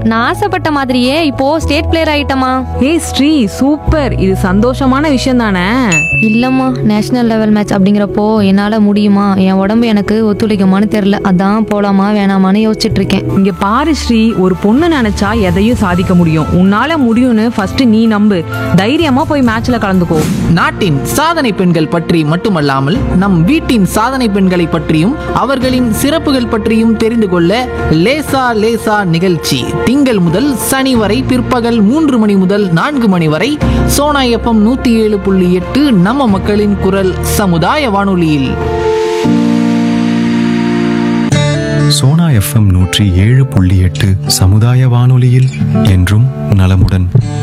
நான் ஆசைப்பட்ட மாதிரியே இப்போ ஸ்டேட் பிளேயர் ஆயிட்டமா ஏய் ஸ்ரீ சூப்பர் இது சந்தோஷமான விஷயம் தானே இல்லம்மா நேஷனல் லெவல் மேட்ச் அப்படிங்கிறப்போ என்னால முடியுமா என் உடம்பு எனக்கு ஒத்துழைக்குமான்னு தெரியல அதான் போலாமா வேணாமான்னு யோசிச்சுட்டு இருக்கேன் இங்க பாரு ஸ்ரீ ஒரு பொண்ணு நினைச்சா எதையும் சாதிக்க முடியும் உன்னால முடியும்னு ஃபர்ஸ்ட் நீ நம்பு தைரியமா போய் மேட்ச்ல கலந்துக்கோ நாட்டின் சாதனை பெண்கள் பற்றி மட்டுமல்லாமல் நம் வீட்டின் சாதனை பெண்களை பற்றியும் அவர்களின் சிறப்புகள் பற்றியும் தெரிந்து கொள்ள லேசா லேசா நிகழ்ச்சி திங்கள் முதல் சனி வரை பிற்பகல் மூன்று மணி முதல் நான்கு மணி வரை சோனா எஃப்எம் நூத்தி ஏழு புள்ளி எட்டு நம்ம மக்களின் குரல் சமுதாய வானொலியில் சோனா எஃப்எம் நூற்றி ஏழு புள்ளி எட்டு சமுதாய வானொலியில் என்றும் நலமுடன்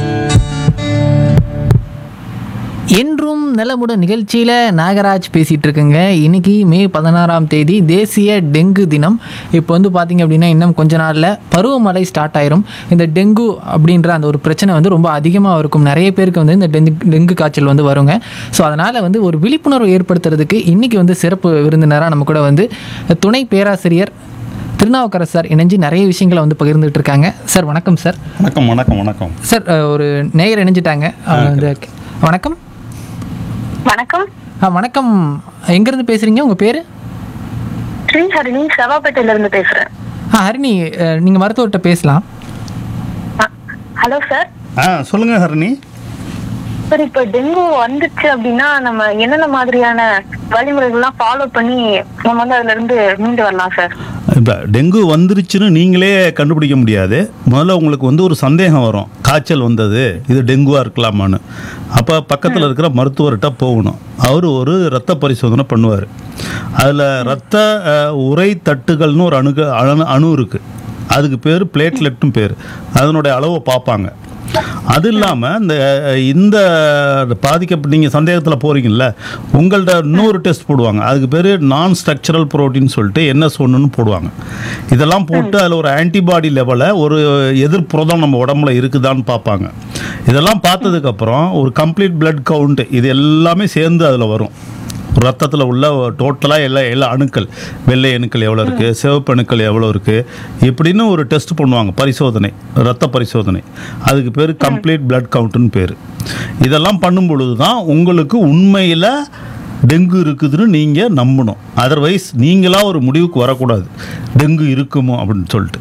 என்றும் நலமுடன் நிகழ்ச்சியில் நாகராஜ் பேசிகிட்டு இருக்குங்க இன்னைக்கு மே பதினாறாம் தேதி தேசிய டெங்கு தினம் இப்போ வந்து பார்த்தீங்க அப்படின்னா இன்னும் கொஞ்ச நாளில் பருவமழை ஸ்டார்ட் ஆயிரும் இந்த டெங்கு அப்படின்ற அந்த ஒரு பிரச்சனை வந்து ரொம்ப அதிகமாக இருக்கும் நிறைய பேருக்கு வந்து இந்த டெங்கு டெங்கு காய்ச்சல் வந்து வருங்க ஸோ அதனால் வந்து ஒரு விழிப்புணர்வு ஏற்படுத்துறதுக்கு இன்றைக்கி வந்து சிறப்பு விருந்தினராக நம்ம கூட வந்து துணை பேராசிரியர் திருநாவுக்கரசர் சார் இணைஞ்சு நிறைய விஷயங்களை வந்து பகிர்ந்துட்டு இருக்காங்க சார் வணக்கம் சார் வணக்கம் வணக்கம் வணக்கம் சார் அஹ், ஒரு நேயர் இணைஞ்சிட்டாங்க அவங்க வந்து வணக்கம் வணக்கம் ஆ வணக்கம் எங்கேருந்து பேசுகிறீங்க உங்கள் பேர் ஸ்ரீஹரிணி செவாப்பேட்டையில இருந்து பேசுறேன் ஆ ஹரிணி நீங்கள் மருத்துவர்கிட்ட பேசலாம் ஹலோ சார் ஆ சொல்லுங்க ஹரணி சார் இப்ப டெங்கு வந்துச்சு அப்படின்னா நம்ம என்னென்ன மாதிரியான வழிமுறைகள்லாம் ஃபாலோ பண்ணி நம்ம வந்து அதுல இருந்து மீண்டு வரலாம் சார் இப்போ டெங்கு வந்துருச்சுன்னு நீங்களே கண்டுபிடிக்க முடியாது முதல்ல உங்களுக்கு வந்து ஒரு சந்தேகம் வரும் காய்ச்சல் வந்தது இது டெங்குவாக இருக்கலாமான்னு அப்போ பக்கத்தில் இருக்கிற மருத்துவர்கிட்ட போகணும் அவர் ஒரு இரத்த பரிசோதனை பண்ணுவார் அதில் இரத்த அஹ், உறை தட்டுகள்னு ஒரு அணுக அணு அணு இருக்குது அதுக்கு பேர் பிளேட்லெட்டும் பேர் அதனுடைய அளவை பார்ப்பாங்க அது இல்லாமல் இந்த இந்த பாதிக்க நீங்கள் சந்தேகத்தில் போகிறீங்கல்ல உங்கள்ட்ட இன்னொரு டெஸ்ட் போடுவாங்க அதுக்கு பேர் நான் ஸ்ட்ரக்சரல் புரோட்டீன் சொல்லிட்டு என்எஸ் ஒன்றுன்னு போடுவாங்க இதெல்லாம் போட்டு அதில் ஒரு ஆன்டிபாடி லெவலில் ஒரு எதிர்ப்புரதம் நம்ம உடம்புல இருக்குதான்னு பார்ப்பாங்க இதெல்லாம் பார்த்ததுக்கப்புறம் ஒரு கம்ப்ளீட் blood கவுண்ட் இது எல்லாமே சேர்ந்து அதில் வரும் ரத்தத்தில் உள்ள டோட்டலாக எல்லா எல்லா அணுக்கள் வெள்ளை அணுக்கள் எவ்வளோ இருக்குது சிவப்பு அணுக்கள் எவ்வளோ இருக்குது இப்படின்னு ஒரு டெஸ்ட் பண்ணுவாங்க பரிசோதனை ரத்த பரிசோதனை அதுக்கு பேர் கம்ப்ளீட் blood கவுண்ட்டுன்னு பேர் இதெல்லாம் பண்ணும் பொழுது தான் உங்களுக்கு உண்மையில் டெங்கு இருக்குதுன்னு நீங்கள் நம்பணும் அதர்வைஸ் நீங்களாக ஒரு முடிவுக்கு வரக்கூடாது டெங்கு இருக்குமோ அப்படின்னு சொல்லிட்டு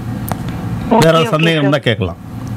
வேற Okay, okay, சந்தேகம் தான் கேட்கலாம்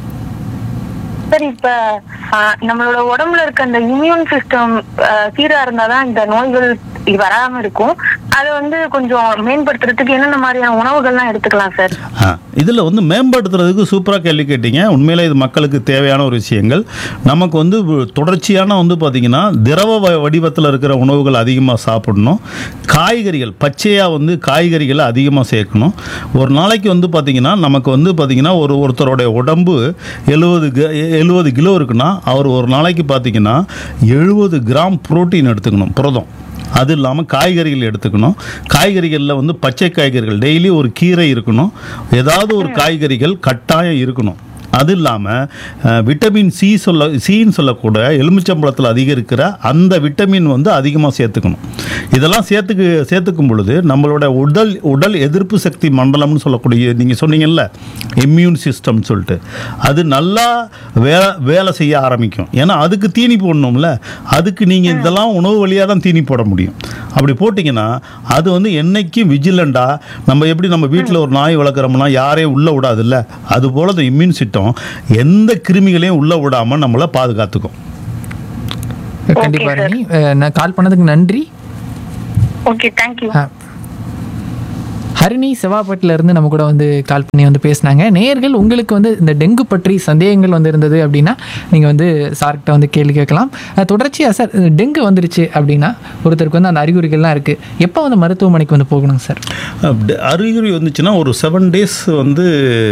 சார் இப்ப ஆஹ், நம்மளோட உடம்புல இருக்க அந்த இம்யூன் சிஸ்டம் சீரா இருந்தாதான் இந்த நோய்கள் இது வராம இருக்கும் அதை வந்து கொஞ்சம் மேம்படுத்துறதுக்கு என்னென்ன மாதிரியான உணவுகள்லாம் எடுத்துக்கலாம் சார் ஆ இதில் வந்து மேம்படுத்துறதுக்கு சூப்பராக கேள்வி கேட்டீங்க உண்மையிலே இது மக்களுக்கு தேவையான ஒரு விஷயங்கள் நமக்கு வந்து தொடர்ச்சியான வந்து பார்த்திங்கன்னா திரவ வ- வடிவத்தில் இருக்கிற உணவுகள் அதிகமாக சாப்பிடணும் காய்கறிகள் பச்சையாக வந்து காய்கறிகளை அதிகமாக சேர்க்கணும் ஒரு நாளைக்கு வந்து பார்த்திங்கன்னா நமக்கு வந்து பார்த்திங்கன்னா ஒரு ஒருத்தருடைய உடம்பு எழுபது எழுபது கிலோ இருக்குன்னா அவர் ஒரு நாளைக்கு பார்த்திங்கன்னா எழுபது கிராம் புரோட்டீன் எடுத்துக்கணும் புரதம் அது இல்லாமல் காய்கறிகள் எடுத்துக்கணும் காய்கறிகளில் வந்து பச்சை காய்கறிகள் டெய்லி ஒரு கீரை இருக்கணும் ஏதாவது ஒரு காய்கறிகள் கட்டாயம் இருக்கணும் அது இல்லாமல் விட்டமின் சி சொல்ல சின்னு சொல்லக்கூட எலுமிச்சம்பழத்தில் அதிகம் இருக்கிற அந்த விட்டமின் வந்து அதிகமாக சேர்த்துக்கணும் இதெல்லாம் சேர்த்துக்கு சேர்த்துக்கும் பொழுது நம்மளோட உடல் உடல் எதிர்ப்பு சக்தி மண்டலம்னு சொல்லக்கூடிய நீங்கள் சொன்னீங்கல்ல இம்யூன் சிஸ்டம் சொல்லிட்டு அது நல்லா வேலை வேலை செய்ய ஆரம்பிக்கும் ஏன்னா அதுக்கு தீனி போடணும்ல அதுக்கு நீங்கள் இதெல்லாம் உணவு வழியாக தான் தீனி போட முடியும் அப்படி போட்டிங்கன்னா அது வந்து என்னைக்கும் விஜிலண்டாக நம்ம எப்படி நம்ம வீட்டில் ஒரு நாய் வளர்க்குறோம்னா யாரையும் உள்ளே விடாதுல்ல அது போல் இந்த இம்யூன் சிஸ்டம் எந்த கிருமிகளையும் உள்ளே விடாமல் நம்மளை பாதுகாத்துக்கும் கண்டிப்பாக sir. ஹரிணி அஹ், நான் கால் பண்ணதுக்கு நன்றி ஓகே தேங்க்யூ ஆ. ஹரிணி செவாப்பட்டில இருந்து நம்ம கூட வந்து கால் பண்ணி வந்து பேசினாங்க நேயர்கள் உங்களுக்கு வந்து இந்த டெங்கு பற்றி சந்தேகங்கள் வந்து இருந்தது அப்படின்னா நீங்கள் வந்து சார்கிட்ட வந்து கேள்வி கேட்கலாம் அஹ், தொடர்ச்சியா சார் இந்த டெங்கு வந்துருச்சு அப்படின்னா ஒருத்தருக்கு வந்து அந்த அறிகுறிகள்லாம் இருக்குது எப்போ வந்து மருத்துவமனைக்கு வந்து போகணும் சார் அப்படி அறிகுறி வந்துச்சுன்னா ஒரு செவன் டேஸ் வந்து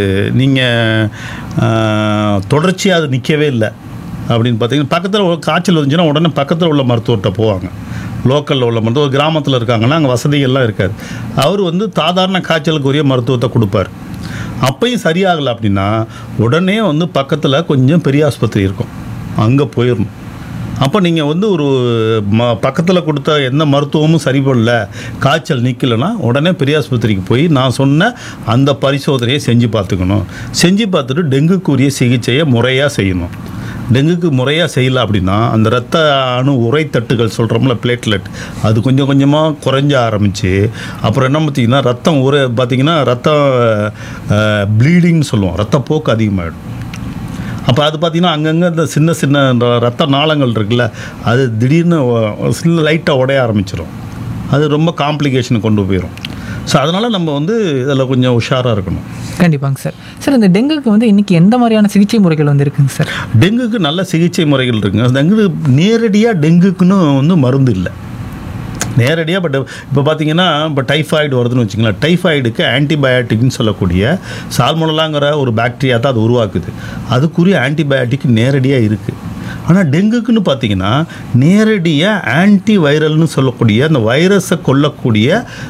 நீங்கள் தொடர்ச்சியாக அது நிற்கவே இல்லை அப்படின்னு பார்த்தீங்கன்னா பக்கத்தில் ஒரு காய்ச்சல் வந்துச்சுன்னா உடனே பக்கத்தில் உள்ள மருத்துவர்கிட்ட போவாங்க லோக்கலில் உள்ள மருத்துவ ஒரு கிராமத்தில் இருக்காங்கன்னா அங்கே வசதிகள்லாம் இருக்காது அவர் வந்து சாதாரண காய்ச்சலுக்கு உரிய மருத்துவத்தை கொடுப்பார் அப்பையும் சரியாகலை அப்படின்னா உடனே வந்து பக்கத்தில் கொஞ்சம் பெரிய ஆஸ்பத்திரி இருக்கும் அங்கே போயிடணும் அப்போ நீங்கள் வந்து ஒரு ம பக்கத்தில் கொடுத்த எந்த மருத்துவமும் சரிபடல காய்ச்சல் நிற்கலைன்னா உடனே பெரியாஸ்பத்திரிக்கு போய் நான் சொன்ன அந்த பரிசோதனையை செஞ்சு பார்த்துக்கணும் செஞ்சு பார்த்துட்டு டெங்குக்குரிய சிகிச்சையை முறையாக செய்யணும் டெங்குக்கு முறையாக செய்யல அப்படின்னா அந்த இரத்த அணு உரைத்தட்டுகள் சொல்கிறோம்ல பிளேட்லெட் அது கொஞ்சம் கொஞ்சமாக குறைஞ்ச ஆரம்பிச்சு அப்புறம் என்ன பார்த்தீங்கன்னா ரத்தம் உரை பார்த்தீங்கன்னா ரத்தம் ப்ளீடிங்னு சொல்லுவோம் ரத்தப்போக்கு அதிகமாகிடும் அப்போ அது பார்த்தீங்கன்னா அங்கங்கே இந்த சின்ன சின்ன இந்த ரத்த நாளங்கள் இருக்குல்ல அது திடீர்னு ஒ- சின்ன லைட்டாக உடைய ஆரம்பிச்சிடும் அது ரொம்ப காம்ப்ளிகேஷன் கொண்டு போயிடும் ஸோ அதனால் நம்ம வந்து இதில் கொஞ்சம் உஷாராக இருக்கணும் கண்டிப்பாங்க சார் சார் இந்த டெங்குக்கு வந்து இன்னைக்கு எந்த மாதிரியான சிகிச்சை முறைகள் வந்து இருக்குங்க சார் டெங்குக்கு நல்ல சிகிச்சை முறைகள் இருக்குங்க டெங்கு நேரடியாக டெங்குக்குன்னு வந்து மருந்து இல்லை நேரடியாக பட் இப்போ பார்த்தீங்கன்னா இப்போ டைஃபாய்டு வருதுன்னு வச்சுங்களேன் டைஃபாய்டுக்கு ஆன்டிபயாட்டிக்னு சொல்லக்கூடிய சால்மோனலாங்கிற ஒரு பாக்டீரியா தான் அது உருவாக்குது அதுக்குரிய ஆன்டிபயாட்டிக் நேரடியாக இருக்குது ஆனால் டெங்குக்குன்னு பார்த்தீங்கன்னா நேரடியாக ஆன்டி வைரல்னு சொல்லக்கூடிய அந்த வைரஸை கொல்லக்கூடிய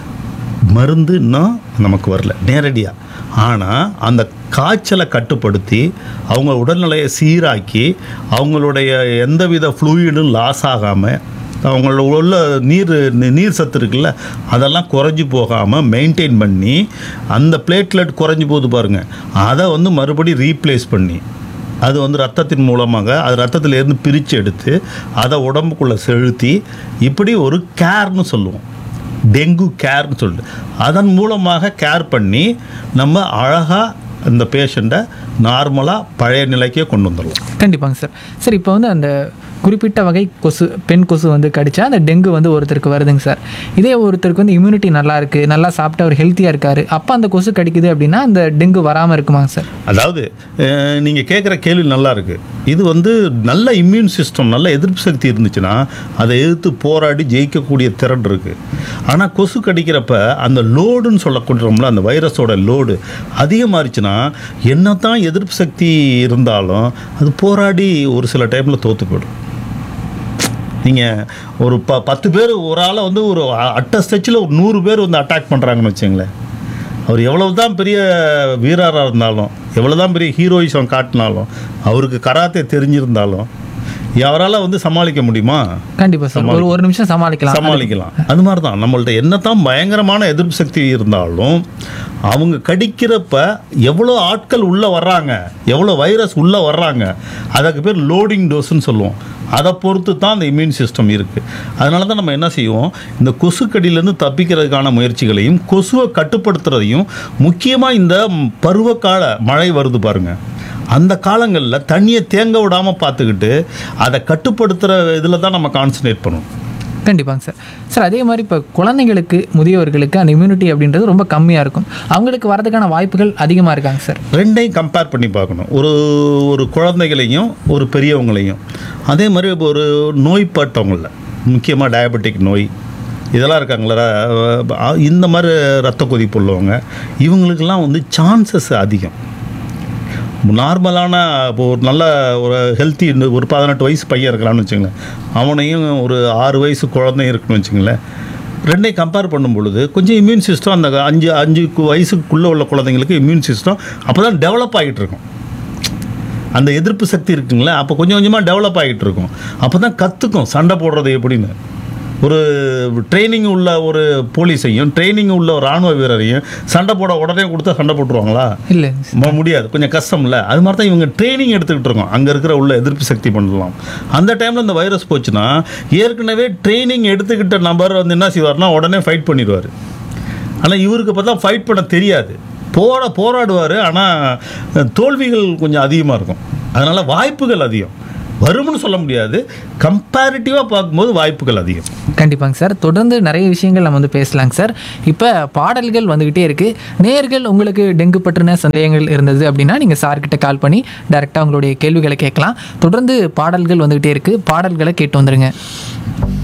மருந்து இன்னும் நமக்கு வரல நேரடியாக ஆனால் அந்த காய்ச்சலை கட்டுப்படுத்தி அவங்க உடல்நிலையை சீராக்கி அவங்களுடைய எந்தவித ஃப்ளூயிடும் லாஸ் ஆகாமல் அவங்களோட உள்ள நீர் நீர் சத்து இருக்குல்ல அதெல்லாம் குறைஞ்சி போகாமல் மெயின்டைன் பண்ணி அந்த பிளேட்லெட் குறைஞ்சி போகுது பாருங்கள் அதை வந்து மறுபடியும் ரீப்ளேஸ் பண்ணி அது வந்து ரத்தத்தின் மூலமாக அது ரத்தத்திலேருந்து பிரித்து எடுத்து அதை உடம்புக்குள்ளே செலுத்தி இப்படி ஒரு கேர்னு சொல்லுவோம் டெங்கு கேர்னு சொல்லிட்டு அதன் மூலமாக கேர் பண்ணி நம்ம அழகாக இந்த பேஷண்ட்டை நார்மலாக பழைய நிலைக்கே கொண்டு வந்துடலாம் கண்டிப்பாங்க சார் சார் இப்போ வந்து அந்த குறிப்பிட்ட வகை கொசு பெண் கொசு வந்து கடிச்சா அந்த டெங்கு வந்து ஒருத்தருக்கு வருதுங்க சார் இதே ஒருத்தருக்கு வந்து இம்யூனிட்டி நல்லா இருக்கு நல்லா சாப்பிட்டு அவர் ஹெல்த்தியாக இருக்காரு அப்போ அந்த கொசு கடிக்குது அப்படின்னா அந்த டெங்கு வராமல் இருக்குமாங்க சார் அதாவது நீங்கள் கேட்குற கேள்வி நல்லா இருக்கு இது வந்து நல்ல இம்யூன் சிஸ்டம் நல்ல எதிர்ப்பு சக்தி இருந்துச்சுன்னா அதை எதிர்த்து போராடி ஜெயிக்கக்கூடிய திறன் இருக்குது ஆனால் கொசு கடிக்கிறப்ப அந்த லோடுன்னு சொல்லக்கூடியோம்ல அந்த வைரஸோட லோடு அதிகமாகிடுச்சுன்னா என்னதான் எதிர்ப்பு சக்தி இருந்தாலும் அது போராடி ஒரு சில டைமில் தோற்று போயிடும் நீங்கள் ஒரு ப பத்து பேர் ஒரு ஆளை வந்து ஒரு அ- அட்ட ஸ்டெச்சில் ஒரு நூறு பேர் வந்து அட்டாக் பண்ணுறாங்கன்னு வச்சுங்களேன் அவர் எவ்வளவு தான் பெரிய வீரராக இருந்தாலும் எவ்வளோ தான் பெரிய ஹீரோயிசம் காட்டினாலும் அவருக்கு கராத்தே தெரிஞ்சிருந்தாலும் அவரால் வந்து சமாளிக்க முடியுமா கண்டிப்பாக சார் ஒரு ஒரு நிமிஷம் சமாளிக்கலாம் சமாளிக்கலாம் அது மாதிரி தான் நம்மள்ட்ட என்னதான் பயங்கரமான எதிர்ப்பு சக்தி இருந்தாலும் அவங்க கடிக்கிறப்ப எவ்வளோ ஆட்கள் உள்ளே வர்றாங்க எவ்வளோ வைரஸ் உள்ளே வர்றாங்க அதுக்கு பேர் லோடிங் டோஸ்ன்னு சொல்லுவோம் அதை பொறுத்து தான் அந்த இம்யூன் சிஸ்டம் இருக்குது அதனால தான் நம்ம என்ன செய்வோம் இந்த கொசு கடியிலேருந்து தப்பிக்கிறதுக்கான முயற்சிகளையும் கொசுவை கட்டுப்படுத்துறதையும் முக்கியமாக இந்த பருவகால மழை வருது பாருங்கள் அந்த காலங்களில் தண்ணியை தேங்க விடாமல் பார்த்துக்கிட்டு அதை கட்டுப்படுத்துகிற இதில் தான் நம்ம கான்சன்ட்ரேட் பண்ணணும் கண்டிப்பாங்க சார் சார் அதே மாதிரி இப்போ குழந்தைங்களுக்கு முதியவர்களுக்கு அந்த இம்யூனிட்டி அப்படின்றது ரொம்ப கம்மியாக இருக்கும் அவங்களுக்கு வரதுக்கான வாய்ப்புகள் அதிகமாக இருக்காங்க சார் ரெண்டையும் கம்பேர் பண்ணி பார்க்கணும் ஒரு ஒரு குழந்தைகளையும் ஒரு பெரியவங்களையும் அதே மாதிரி இப்போ ஒரு நோய்பட்டவங்கள முக்கியமாக டயபெட்டிக் நோய் இதெல்லாம் இருக்காங்களா அஹ் இந்த மாதிரி ரத்த கொதிப்பு உள்ளவங்க இவங்களுக்கெல்லாம் வந்து சான்சஸ் அதிகம் நார்மலான இப்போ ஒரு நல்ல ஒரு ஹெல்த்தி ஒரு பதினெட்டு வயசு பையன் இருக்கிறான்னு வச்சுங்களேன் அவனையும் ஒரு ஆறு வயசு குழந்தை இருக்குன்னு வச்சுங்களேன் ரெண்டையும் கம்பேர் பண்ணும் பொழுது கொஞ்சம் இம்யூன் சிஸ்டம் அந்த அஞ்சு அஞ்சு கு- வயசுக்குள்ளே உள்ள குழந்தைங்களுக்கு இம்யூன் சிஸ்டம் அப்போ தான் டெவலப் ஆகிட்டு இருக்கும் அந்த எதிர்ப்பு சக்தி இருக்குங்களே அப்போ கொஞ்சம் கொஞ்சமாக டெவலப் ஆகிட்டு இருக்கும் அப்போ தான் கற்றுக்கும் சண்டை போடுறது எப்படின்னு ஒரு ட்ரைனிங் உள்ள ஒரு போலீஸையும் ட்ரைனிங் உள்ள ஒரு ராணுவ வீரரையும் சண்டை போட உடனே கொடுத்தா சண்டை போட்டுருவாங்களா இல்லை ம- முடியாது கொஞ்சம் கஷ்டம்ல அது மாதிரி தான் இவங்க ட்ரைனிங் எடுத்துக்கிட்டு இருக்கோம் அங்கே இருக்கிற உள்ள எதிர்ப்பு சக்தி பண்ணலாம் அந்த டைமில் இந்த வைரஸ் போச்சுன்னா ஏற்கனவே ட்ரைனிங் எடுத்துக்கிட்ட நபர் வந்து என்ன செய்வார்னா உடனே ஃபைட் பண்ணிடுவார் ஆனால் இவருக்கு பார்த்தா ஃபைட் பண்ண தெரியாது போட போராடுவார் ஆனால் தோல்விகள் கொஞ்சம் அதிகமாக இருக்கும் அதனால் வாய்ப்புகள் அதிகம் வரும்னு சொல்ல முடியாது கம்பேரிட்டிவாக பார்க்கும்போது வாய்ப்புகள் அதிகம் கண்டிப்பாங்க சார் தொடர்ந்து நிறைய விஷயங்கள் நம்ம வந்து பேசலாங்க சார் இப்போ பாடல்கள் வந்துக்கிட்டே இருக்குது நேர்கள் உங்களுக்கு டெங்கு பற்றின சந்தேகங்கள் இருந்தது அப்படின்னா நீங்கள் சார்கிட்ட கால் பண்ணி டைரெக்டாக உங்களுடைய கேள்விகளை கேட்கலாம் தொடர்ந்து பாடல்கள் வந்துக்கிட்டே இருக்குது பாடல்களை கேட்டு வந்துருங்க